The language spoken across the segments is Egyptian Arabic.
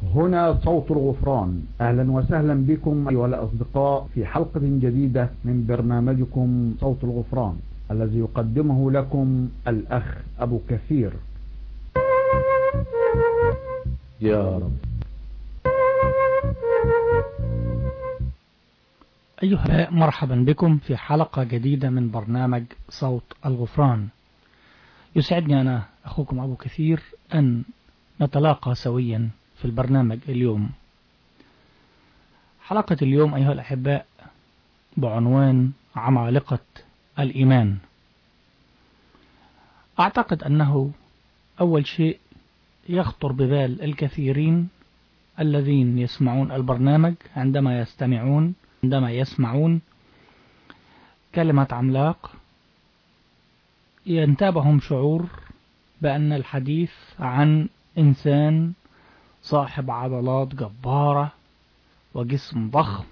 هنا صوت الغفران أهلا وسهلا بكم أيها الأصدقاء في حلقة جديدة من برنامجكم صوت الغفران الذي يقدمه لكم الأخ أبو كثير يا رب أيها مرحبا بكم في حلقة جديدة من برنامج صوت الغفران يسعدني أنا أخوكم أبو كثير أن نتلاقى سويا في البرنامج اليوم حلقة اليوم أيها الأحباء بعنوان عمالقة الإيمان أعتقد أنه أول شيء يخطر ببال الكثيرين الذين يسمعون البرنامج عندما يستمعون عندما يسمعون كلمة عملاق ينتابهم شعور بأن الحديث عن إنسان صاحب عضلات جبارة وجسم ضخم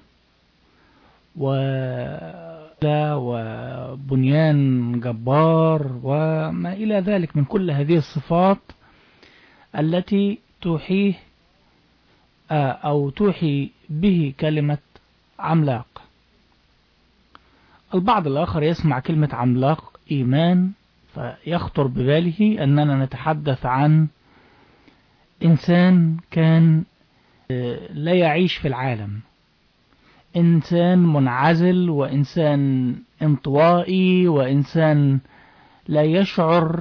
وبنيان جبار وما إلى ذلك من كل هذه الصفات التي توحيه أو توحي به كلمة عملاق البعض الآخر يسمع كلمة عملاق إيمان فيخطر بباله أننا نتحدث عن إنسان كان لا يعيش في العالم إنسان منعزل وإنسان انطوائي وإنسان لا يشعر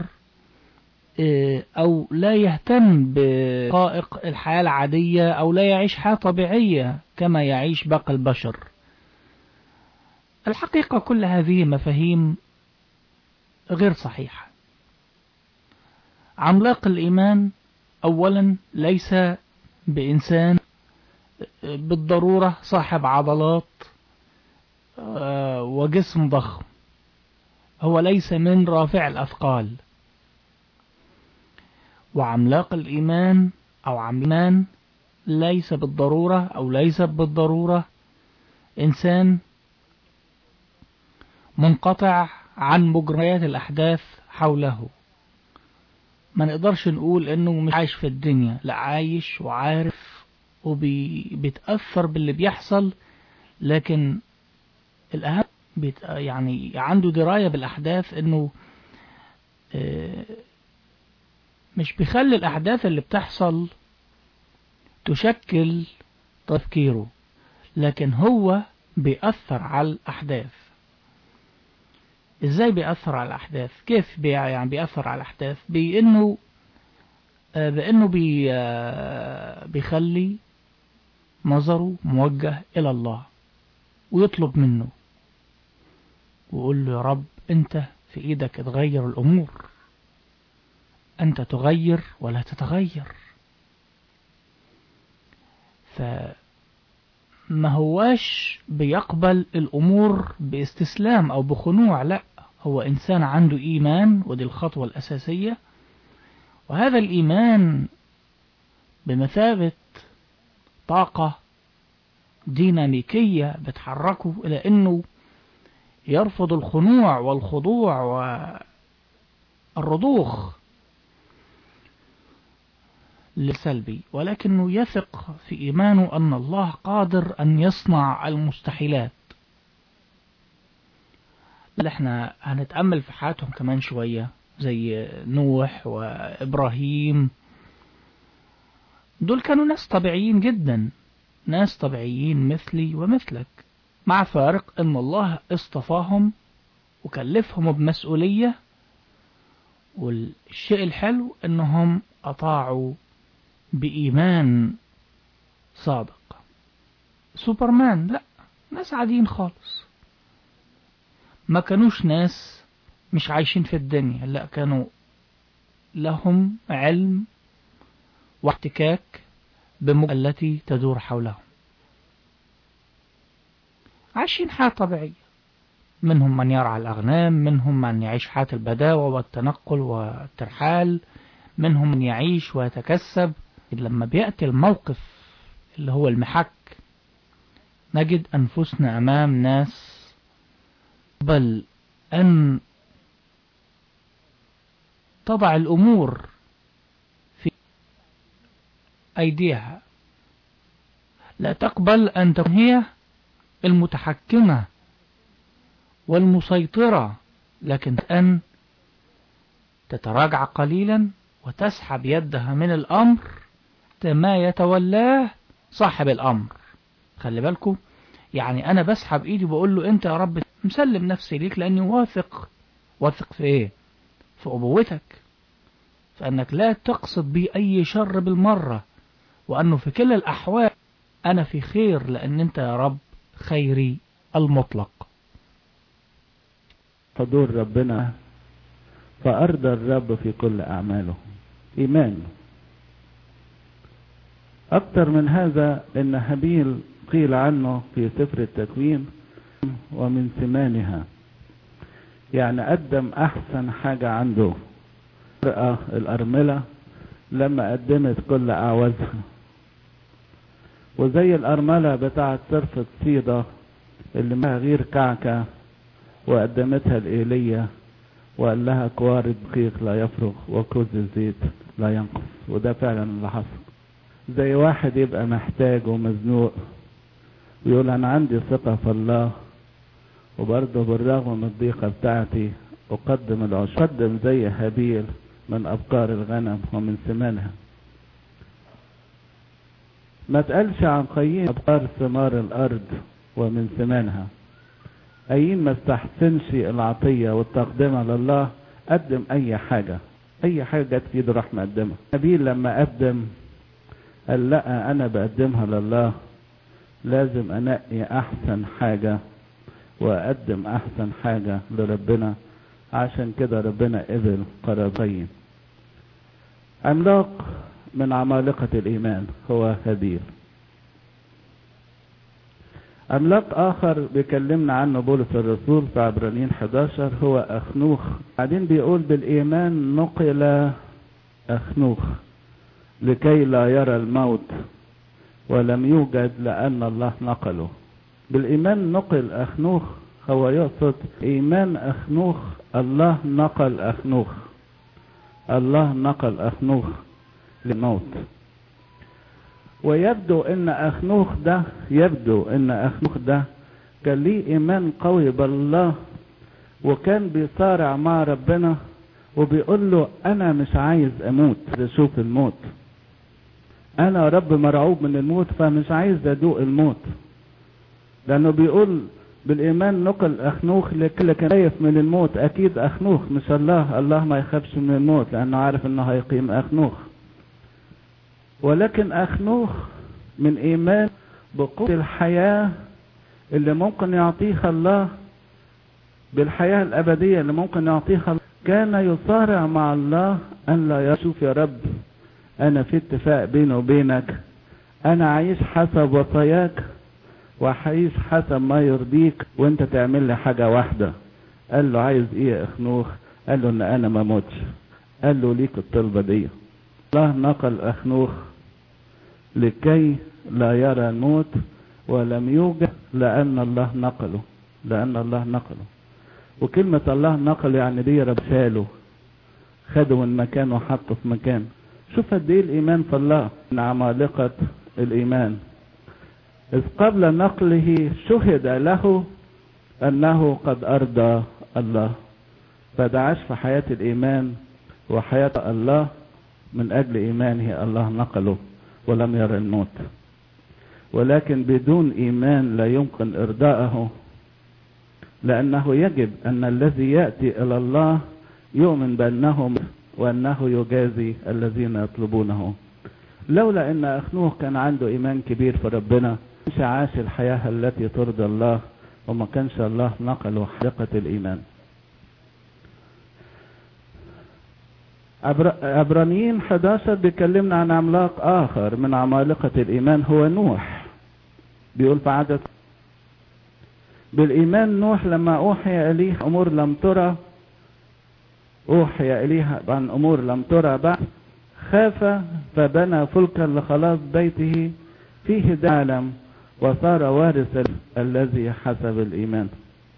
أو لا يهتم بقائق الحياة العادية أو لا يعيش حياة طبيعية كما يعيش باقي البشر الحقيقة كل هذه مفاهيم غير صحيحة عملاق الإيمان أولا ليس بإنسان بالضرورة صاحب عضلات وجسم ضخم هو ليس من رافع الأثقال وعملاق الإيمان أو عمان ليس بالضرورة أو ليس بالضرورة إنسان منقطع عن مجريات الأحداث حوله ما نقدرش نقول انه مش عايش في الدنيا لا عايش وعارف وبيتأثر باللي بيحصل لكن الأهم بيت يعني عنده دراية بالأحداث انه مش بيخلي الأحداث اللي بتحصل تشكل تفكيره لكن هو بيأثر على الأحداث ازاي بيأثر على الأحداث كيف بي يعني بيأثر على الأحداث بأنه بأنه بي بيخلي نظره موجه إلى الله ويطلب منه ويقول له يا رب أنت في إيدك تغير الأمور أنت تغير ولا تتغير فما هواش بيقبل الأمور باستسلام أو بخنوع لا هو إنسان عنده إيمان ودي الخطوة الأساسية وهذا الإيمان بمثابة طاقة ديناميكية بتحركه إلى أنه يرفض الخنوع والخضوع والرضوخ للسلبي ولكنه يثق في إيمانه أن الله قادر أن يصنع المستحيلات اللي احنا هنتأمل في حياتهم كمان شوية زي نوح وإبراهيم دول كانوا ناس طبيعيين جدا ناس طبيعيين مثلي ومثلك مع فارق أن الله اصطفاهم وكلفهم بمسؤولية والشيء الحلو أنهم أطاعوا بإيمان صادق سوبرمان لا ناس عاديين خالص ما كانوش ناس مش عايشين في الدنيا لا كانوا لهم علم واحتكاك بمج التي تدور حولهم عايشين حياة طبيعية منهم من يرعى الأغنام منهم من يعيش حياة البداوة والتنقل والترحال منهم من يعيش ويتكسب لما بيأتي الموقف اللي هو المحك نجد أنفسنا أمام ناس بل أن تضع الأمور في أيديها لا تقبل أن تكون هي المتحكمة والمسيطرة لكن أن تتراجع قليلا وتسحب يدها من الأمر ما يتولاه صاحب الأمر خلي بالكم يعني أنا بسحب إيدي وبقول له أنت يا رب مسلم نفسي ليك لأني واثق واثق في إيه في أبوتك فأنك لا تقصد بي أي شر بالمرة وأنه في كل الأحوال أنا في خير لأن أنت يا رب خيري المطلق حضور ربنا فأرضى الرب في كل أعماله إيمان أكثر من هذا إن هابيل قيل عنه في سفر التكوين ومن ثمانها يعني قدم أحسن حاجة عنده المرأة الأرملة لما قدمت كل أعوازها وزي الأرملة بتاعت صرفة صيدة اللي معها غير كعكة وقدمتها لإيليا وقال لها كوار دقيق لا يفرغ وكوز الزيت لا ينقص وده فعلا اللي حصل زي واحد يبقى محتاج ومزنوق ويقول انا عندي ثقة في الله وبرضه بالرغم من الضيقة بتاعتي اقدم العشر اقدم زي هابيل من ابقار الغنم ومن سمانها ما تقالش عن قيم ابقار ثمار الارض ومن سمانها ايين ما استحسنش العطية والتقدمة لله قدم اي حاجة اي حاجة جت في ايده راح مقدمها نبيل لما قدم قال لا انا بقدمها لله لازم انقي احسن حاجة واقدم احسن حاجة لربنا عشان كده ربنا قبل قرابين عملاق من عمالقة الايمان هو هابيل عملاق اخر بيكلمنا عنه بولس الرسول في عبرانيين 11 هو اخنوخ بعدين بيقول بالايمان نقل اخنوخ لكي لا يرى الموت ولم يوجد لان الله نقله بالايمان نقل اخنوخ هو يقصد ايمان اخنوخ الله نقل اخنوخ الله نقل اخنوخ للموت ويبدو ان اخنوخ ده يبدو ان اخنوخ ده كان ليه ايمان قوي بالله وكان بيصارع مع ربنا وبيقول له انا مش عايز اموت اشوف الموت انا رب مرعوب من الموت فمش عايز ادوق الموت لانه بيقول بالايمان نقل اخنوخ لكل كان خايف من الموت اكيد اخنوخ مش الله الله ما يخافش من الموت لانه عارف انه هيقيم اخنوخ ولكن اخنوخ من ايمان بقوة الحياة اللي ممكن يعطيها الله بالحياة الابدية اللي ممكن يعطيها الله كان يصارع مع الله ان لا يشوف يا رب انا في اتفاق بيني وبينك انا عايش حسب وصاياك وهعيش حسب ما يرضيك وانت تعمل لي حاجة واحدة قال له عايز ايه يا اخنوخ قال له ان انا ما موتش قال له ليك الطلبة دي الله نقل اخنوخ لكي لا يرى الموت ولم يوجد لان الله نقله لان الله نقله وكلمة الله نقل يعني دي رب شاله خده من مكان وحطه في مكان شوف قد ايه الايمان في الله من عمالقة الايمان إذ قبل نقله شهد له أنه قد أرضى الله فدعاش في حياة الإيمان وحياة الله من أجل إيمانه الله نقله ولم يرى الموت ولكن بدون إيمان لا يمكن إرضاءه لأنه يجب أن الذي يأتي إلى الله يؤمن بأنه وأنه يجازي الذين يطلبونه لولا أن أخنوه كان عنده إيمان كبير في ربنا كانش عاش الحياة التي ترضى الله وما كانش الله نقله حلقة الإيمان عبرانيين 11 بيكلمنا عن عملاق آخر من عمالقة الإيمان هو نوح بيقول في عدد بالإيمان نوح لما أوحي إليه أمور لم ترى أوحي إليه عن أمور لم ترى بعد خاف فبنى فلكا لخلاص بيته فيه عالم وصار وارثا الذي حسب الإيمان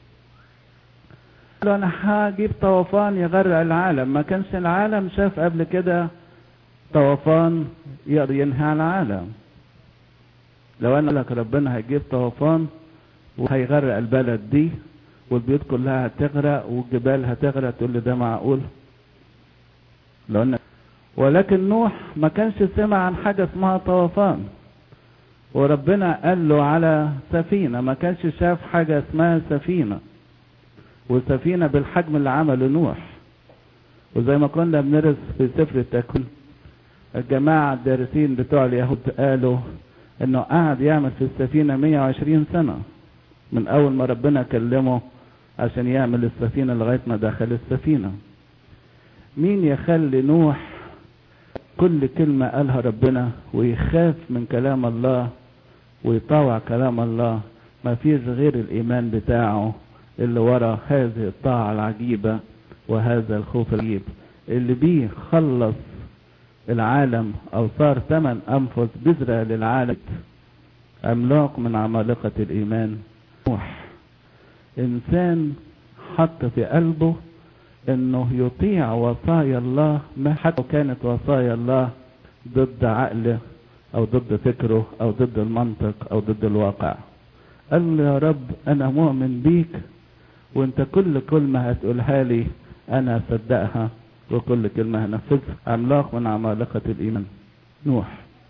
قال أنا هجيب طوفان يغرق العالم ما كانش العالم شاف قبل كده طوفان يقدر ينهي على العالم لو انا لك ربنا هيجيب طوفان وهيغرق البلد دي والبيوت كلها هتغرق والجبال هتغرق تقول لي ده معقول لو ان ولكن نوح ما كانش سمع عن حاجة اسمها طوفان وربنا قال له على سفينة ما كانش شاف حاجة اسمها سفينة وسفينة بالحجم اللي عمله نوح وزي ما كنا بندرس في سفر التكوين الجماعة الدارسين بتوع اليهود قالوا انه قعد يعمل في السفينة 120 سنة من اول ما ربنا كلمه عشان يعمل السفينة لغاية ما دخل السفينة مين يخلي نوح كل كلمة قالها ربنا ويخاف من كلام الله ويطاوع كلام الله ما فيش غير الإيمان بتاعه اللي ورا هذه الطاعة العجيبة وهذا الخوف العجيب اللي بيه خلص العالم أو صار ثمن أنفس بذرة للعالم عملاق من عمالقة الإيمان نوح إنسان حط في قلبه انه يطيع وصايا الله ما حتى كانت وصايا الله ضد عقله او ضد فكره او ضد المنطق او ضد الواقع قال له يا رب انا مؤمن بيك وانت كل كلمة هتقولها لي انا اصدقها وكل كلمة هنفذها عملاق من عمالقة الايمان نوح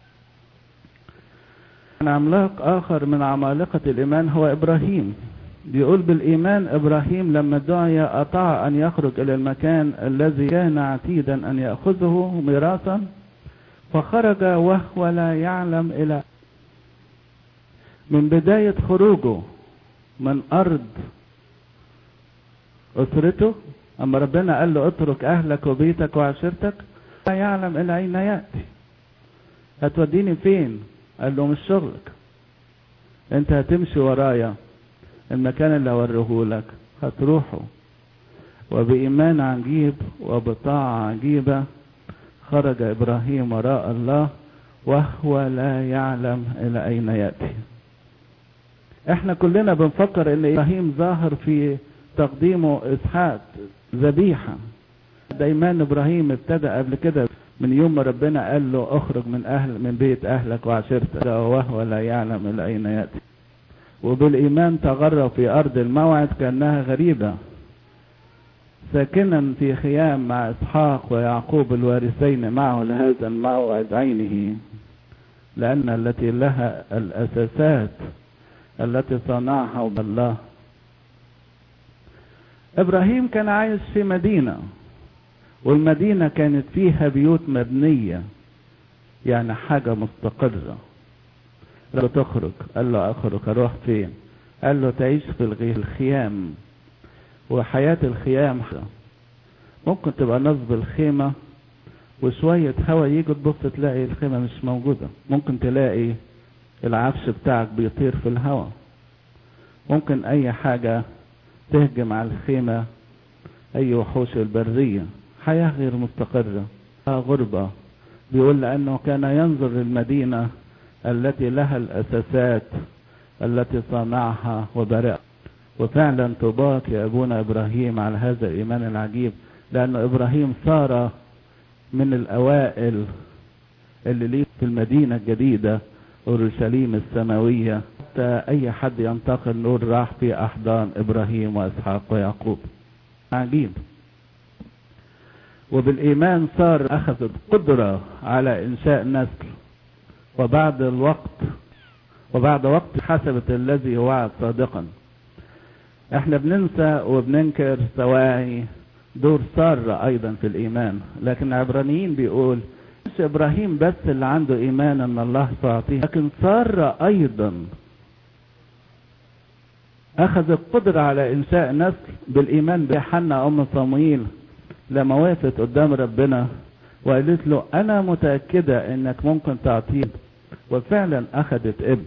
عملاق اخر من عمالقة الايمان هو ابراهيم بيقول بالإيمان إبراهيم لما دعي أطاع أن يخرج إلى المكان الذي كان عتيدا أن يأخذه ميراثا فخرج وهو لا يعلم إلى من بداية خروجه من أرض أسرته أما ربنا قال له اترك أهلك وبيتك وعشيرتك لا يعلم إلى أين يأتي هتوديني فين قال له مش شغلك انت هتمشي ورايا المكان اللي اوريه لك هتروحه وبإيمان عجيب وبطاعة عجيبة خرج إبراهيم وراء الله وهو لا يعلم إلى أين يأتي احنا كلنا بنفكر ان ابراهيم ظاهر في تقديمه اسحاق ذبيحة دايما ابراهيم ابتدى قبل كده من يوم ما ربنا قال له اخرج من اهل من بيت اهلك وعشيرتك وهو لا يعلم الى اين ياتي وبالايمان تغرب في ارض الموعد كانها غريبه ساكنا في خيام مع اسحاق ويعقوب الوارثين معه لهذا الموعد عينه لان التي لها الاساسات التي صنعها الله ابراهيم كان عايش في مدينه والمدينة كانت فيها بيوت مبنية يعني حاجة مستقرة لو تخرج قال له اخرج اروح فين قال له تعيش في الغي- الخيام وحياة الخيام ممكن تبقى نصب الخيمة وشوية هوا يجي تبص تلاقي الخيمة مش موجودة ممكن تلاقي العفش بتاعك بيطير في الهواء ممكن اي حاجة تهجم على الخيمة اي وحوش البرية حياة غير مستقرة غربة بيقول لأنه كان ينظر للمدينة التي لها الأساسات التي صنعها وبرأ وفعلا طباك يا أبونا إبراهيم على هذا الإيمان العجيب لأن إبراهيم صار من الأوائل اللي ليه في المدينة الجديدة أورشليم السماوية حتى أي حد ينتقل نور راح في أحضان إبراهيم وإسحاق ويعقوب عجيب وبالإيمان صار أخذت قدرة على إنشاء نسل وبعد الوقت وبعد وقت حسبت الذي وعد صادقا احنا بننسى وبننكر سواعي دور سارة أيضا في الإيمان لكن عبرانيين بيقول مش إبراهيم بس اللي عنده إيمان أن الله سيعطيه لكن سارة أيضا أخذت قدرة على إنشاء نسل بالإيمان بحنا أم صمويل لما وقفت قدام ربنا وقالت له انا متأكدة انك ممكن تعطيه وفعلا اخذت ابن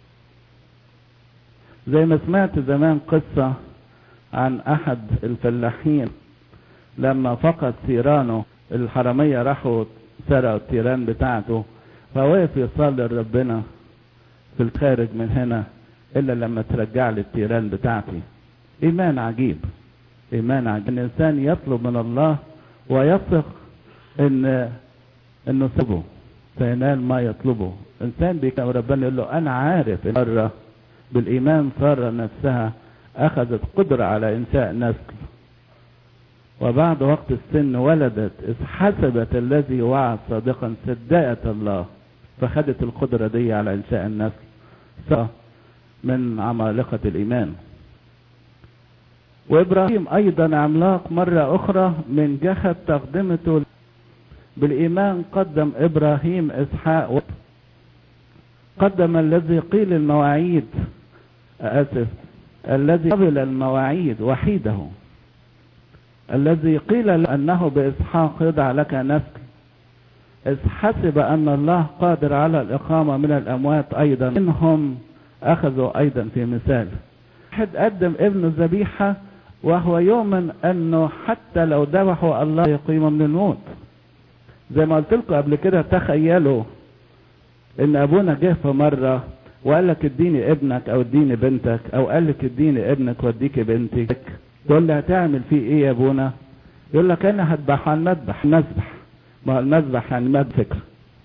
زي ما سمعت زمان قصة عن احد الفلاحين لما فقد ثيرانه الحرامية راحوا سرقوا التيران بتاعته فوقف يصلي لربنا في الخارج من هنا الا لما ترجع لي التيران بتاعتي ايمان عجيب ايمان عجيب الانسان يطلب من الله ويثق ان انه سبه فينال ما يطلبه انسان بيكلم ربنا يقول له انا عارف ان مرة بالايمان سارة نفسها اخذت قدرة على انشاء نسل وبعد وقت السن ولدت اذ حسبت الذي وعد صادقا صدقت الله فخدت القدرة دي على انشاء النسل من عمالقة الايمان وابراهيم ايضا عملاق مرة اخرى من جهة تقدمته بالايمان قدم ابراهيم اسحاق قدم الذي قيل المواعيد اسف الذي قبل المواعيد وحيده الذي قيل انه باسحاق يدعى لك نسل اذ حسب ان الله قادر على الاقامة من الاموات ايضا منهم اخذوا ايضا في مثال واحد قدم ابنه ذبيحة وهو يؤمن انه حتى لو ذبحوا الله يقيمه من الموت زي ما قلت لكم قبل كده تخيلوا ان ابونا جه في مره وقال لك اديني ابنك او اديني بنتك او قال لك اديني ابنك واديكي بنتك تقول له هتعمل فيه ايه يا ابونا يقول لك انا هذبحه على المذبح المذبح ما هو المذبح يعني مد فكر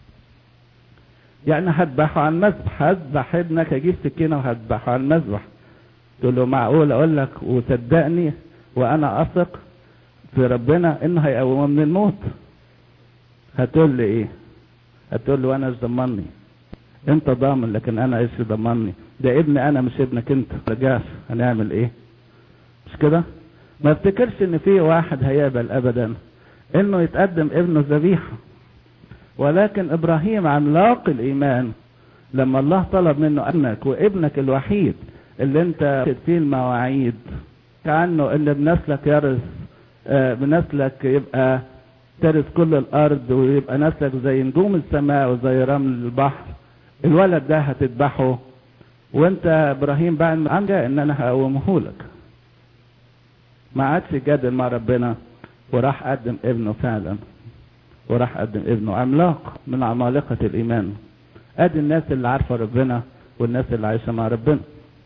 يعني هذبحه على المذبح هذبح ابنك اجيب سكينه وهذبحه على المذبح تقول له معقول اقول لك وصدقني وانا اثق في ربنا انه هيقومه من الموت هتقول لي ايه هتقول له انا ايش ضمني انت ضامن لكن انا ايش ضمني ده ابني انا مش ابنك انت رجعش هنعمل ايه مش كده ما افتكرش ان في واحد هيقبل ابدا انه يتقدم ابنه ذبيحه ولكن ابراهيم عملاق الايمان لما الله طلب منه ابنك وابنك الوحيد اللي انت فيه المواعيد كانه اللي بنسلك يرث آه بنسلك يبقى ترث كل الارض ويبقى نسلك زي نجوم السماء وزي رمل البحر الولد ده هتذبحه وانت ابراهيم بعد ما عنده ان انا هقومه لك ما عادش جادل مع ربنا وراح قدم ابنه فعلا وراح قدم ابنه عملاق من عمالقة الايمان ادي الناس اللي عارفة ربنا والناس اللي عايشة مع ربنا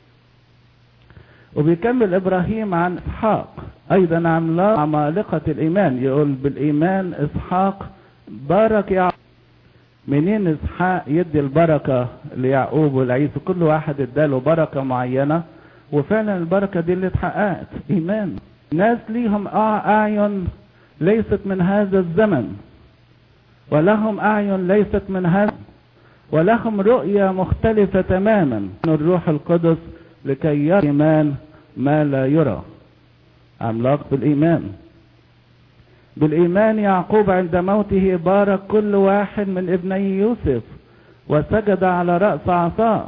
وبيكمل ابراهيم عن اسحاق ايضا عملاق عمالقة الايمان يقول بالايمان اسحاق بارك يعقوب منين اسحاق يدي البركة ليعقوب والعيسى كل واحد اداله بركة معينة وفعلا البركة دي اللي اتحققت ايمان ناس ليهم اعين ليست من هذا الزمن ولهم اعين ليست من هذا ولهم رؤية مختلفة تماما من الروح القدس لكي يرى ايمان ما لا يرى عملاق بالايمان بالايمان يعقوب عند موته بارك كل واحد من ابني يوسف وسجد على راس عصاه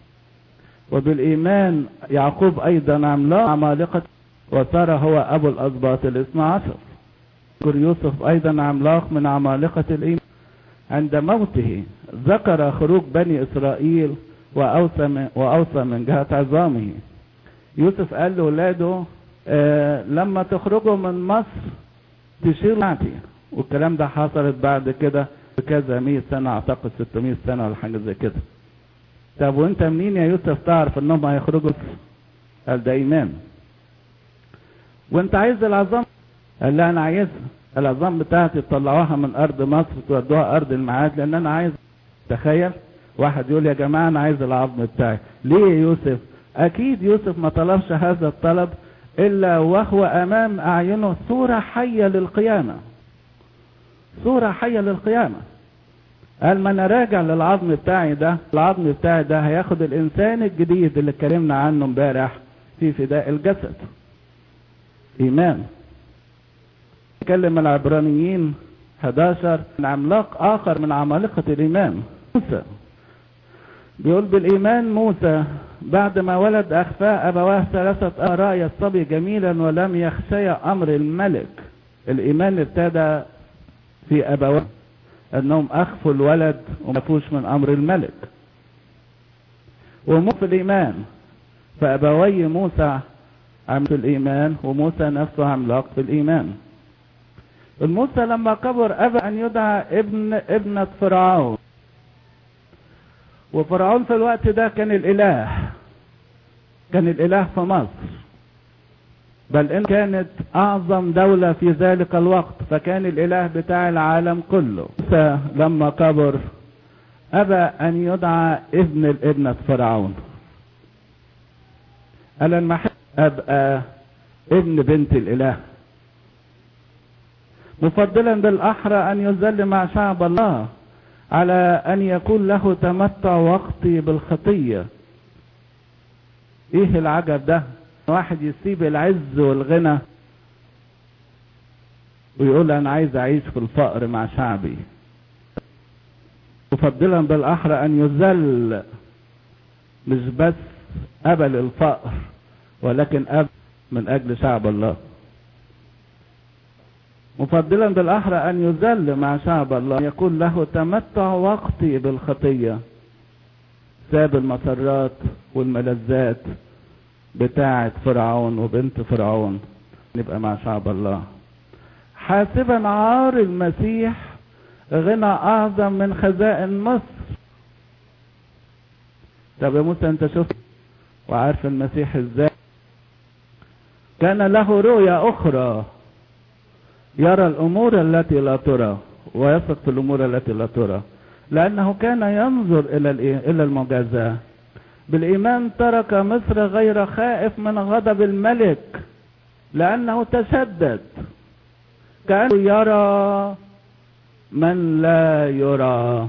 وبالايمان يعقوب ايضا عملاق عمالقه وصار هو ابو الاسباط الاثنى عشر يوسف ايضا عملاق من عمالقه الايمان عند موته ذكر خروج بني اسرائيل واوصى من, وأوصى من جهة عظامه يوسف قال لولاده آه لما تخرجوا من مصر تشير معتي والكلام ده حصلت بعد كده بكذا 100 سنة اعتقد 600 سنة ولا حاجة زي كده طب وانت منين يا يوسف تعرف انهم هيخرجوا قال ده ايمان وانت عايز العظام قال لا انا عايزها العظام بتاعتي تطلعوها من ارض مصر تودوها ارض المعاد لان انا عايز تخيل واحد يقول يا جماعة انا عايز العظم بتاعي ليه يا يوسف اكيد يوسف ما طلبش هذا الطلب الا وهو امام اعينه صورة حية للقيامة صورة حية للقيامة قال ما انا راجع للعظم بتاعي ده العظم بتاعي ده هياخد الانسان الجديد اللي اتكلمنا عنه امبارح في فداء الجسد ايمان نتكلم العبرانيين 11 عن عملاق اخر من عمالقة الايمان موسى بيقول بالايمان موسى بعد ما ولد اخفاء ابواه ثلاثة رأي الصبي جميلا ولم يخشي امر الملك الايمان ابتدى في ابواه انهم اخفوا الولد وما فوش من امر الملك وموسى في الايمان فابوي موسى عم في الايمان وموسى نفسه عملاق في الايمان الموسى لما كبر ابى ان يدعى ابن ابنة فرعون وفرعون في الوقت ده كان الاله كان الاله في مصر بل ان كانت اعظم دولة في ذلك الوقت فكان الاله بتاع العالم كله موسى لما كبر أبى أن يدعى ابن الابنة فرعون قال أنا ما أحب أبقى ابن بنت الإله مفضلا بالأحرى أن يذل مع شعب الله على أن يكون له تمتع وقتي بالخطية إيه العجب ده واحد يسيب العز والغنى ويقول أنا عايز أعيش في الفقر مع شعبي مفضلا بالأحرى أن يذل مش بس قبل الفقر ولكن قبل من أجل شعب الله مفضلا بالأحرى أن يذل مع شعب الله يكون له تمتع وقتي بالخطية ساب المسرات والملذات بتاعة فرعون وبنت فرعون نبقى مع شعب الله حاسبا عار المسيح غنى أعظم من خزائن مصر طب يا موسى انت شفت وعارف المسيح ازاي كان له رؤية أخرى يرى الأمور التي لا ترى ويثق في الأمور التي لا ترى لأنه كان ينظر إلى إلى المجازاة بالإيمان ترك مصر غير خائف من غضب الملك لأنه تشدد كأنه يرى من لا يرى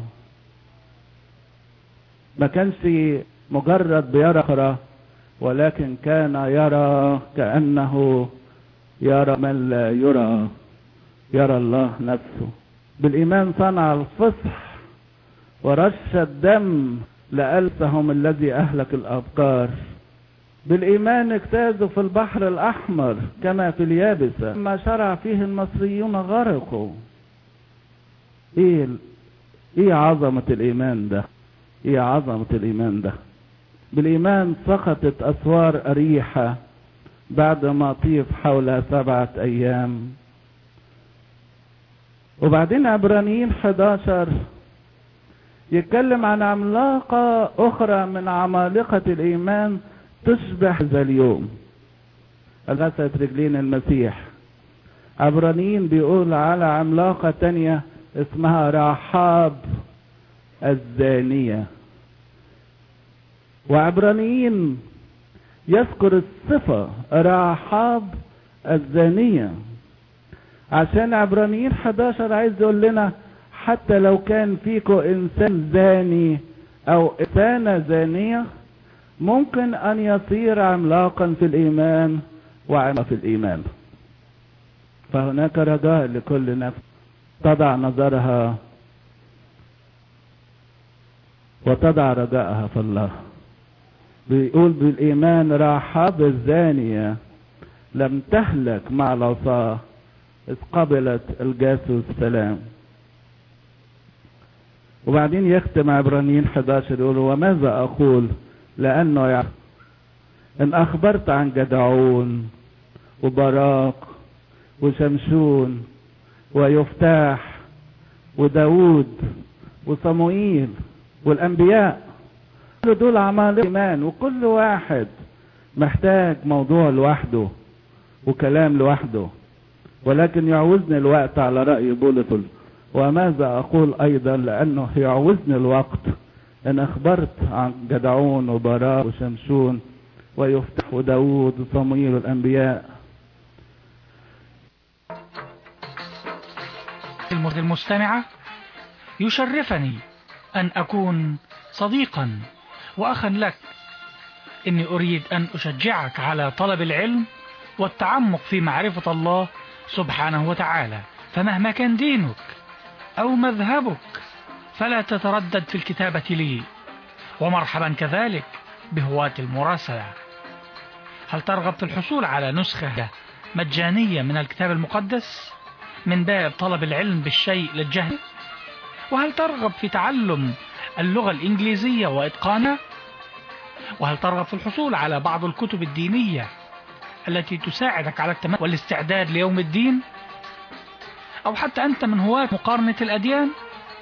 ما كانش مجرد بيرى أخرى ولكن كان يرى كأنه يرى من لا يرى يرى الله نفسه بالإيمان صنع الفصح ورش الدم لألسهم الذي أهلك الأبكار بالإيمان اجتازوا في البحر الأحمر كما في اليابسة ما شرع فيه المصريون غرقوا ايه ايه عظمة الإيمان ده ايه عظمة الإيمان ده بالإيمان سقطت أسوار أريحة بعد ما طيف حولها سبعة أيام وبعدين عبرانيين 11 يتكلم عن عملاقة أخرى من عمالقة الإيمان تشبه ذا اليوم غسلت رجلين المسيح عبرانيين بيقول على عملاقة تانية اسمها رحاب الزانية وعبرانيين يذكر الصفة رحاب الزانية عشان عبرانيين 11 عايز يقول لنا حتى لو كان فيكم انسان زاني او انسانة زانية ممكن ان يصير عملاقا في الايمان وعملاقا في الايمان فهناك رجاء لكل نفس تضع نظرها وتضع رجاءها في الله بيقول بالايمان رحاب الزانية لم تهلك مع العصاه إذ قبلت الجاسوس السلام وبعدين يختم عبرانيين 11 يقول وماذا أقول لأنه يعني إن أخبرت عن جدعون وبراق وشمشون ويفتاح وداود وصموئيل والأنبياء كل دول أعمال إيمان وكل واحد محتاج موضوع لوحده وكلام لوحده ولكن يعوزني الوقت على رأي بولس وماذا أقول أيضا لأنه يعوزني الوقت إن أخبرت عن جدعون وبراء وشمشون ويفتح وداود وصموئيل والأنبياء المستمعة يشرفني أن أكون صديقا وأخا لك إني أريد أن أشجعك على طلب العلم والتعمق في معرفة الله سبحانه وتعالى فمهما كان دينك أو مذهبك فلا تتردد في الكتابة لي ومرحبا كذلك بهواة المراسلة هل ترغب في الحصول على نسخة مجانية من الكتاب المقدس من باب طلب العلم بالشيء للجهل وهل ترغب في تعلم اللغة الإنجليزية وإتقانها وهل ترغب في الحصول على بعض الكتب الدينية التي تساعدك على التمكن والاستعداد ليوم الدين أو حتى أنت من هواة مقارنة الأديان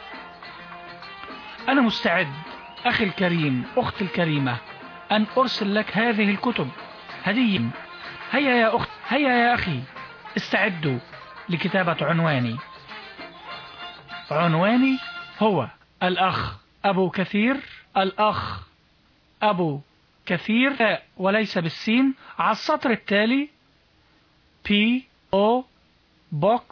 أنا مستعد أخي الكريم أختي الكريمة أن أرسل لك هذه الكتب هدية هيا يا أخت هيا يا أخي استعدوا لكتابة عنواني عنواني هو الأخ أبو كثير الأخ أبو كثير وليس بالسين على السطر التالي P O Box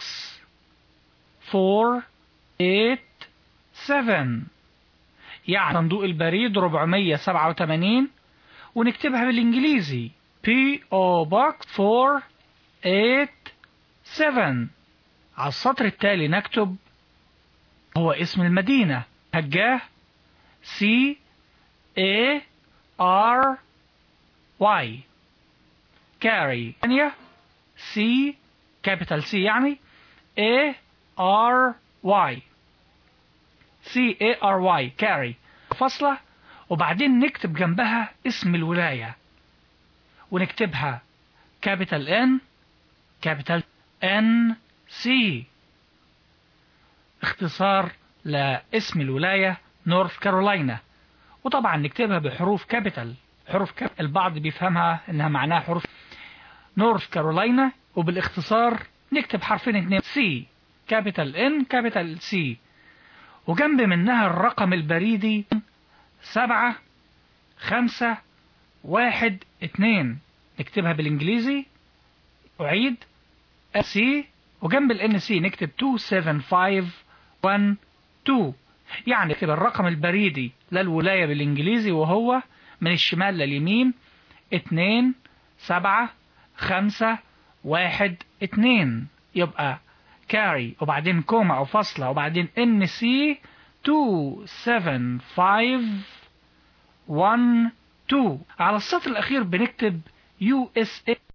487 يعني صندوق البريد 487 ونكتبها بالإنجليزي P O Box 487 على السطر التالي نكتب هو اسم المدينة هجاه C A R Y carry ثانية C capital C يعني A R Y C A R Y carry فاصلة وبعدين نكتب جنبها اسم الولاية ونكتبها capital N capital N C اختصار لاسم الولاية نورث كارولاينا وطبعا نكتبها بحروف كابيتال حروف كاب البعض بيفهمها انها معناها حروف نورث كارولاينا وبالاختصار نكتب حرفين اتنين سي كابيتال ان كابيتال سي وجنب منها الرقم البريدي سبعة خمسة واحد اتنين نكتبها بالانجليزي اعيد سي وجنب الان سي نكتب 27512 يعني نكتب الرقم البريدي للولاية بالانجليزي وهو من الشمال لليمين اتنين سبعة خمسة واحد اتنين يبقى كاري وبعدين كوما او فاصلة وبعدين ان سي 27512 على السطر الاخير بنكتب يو اس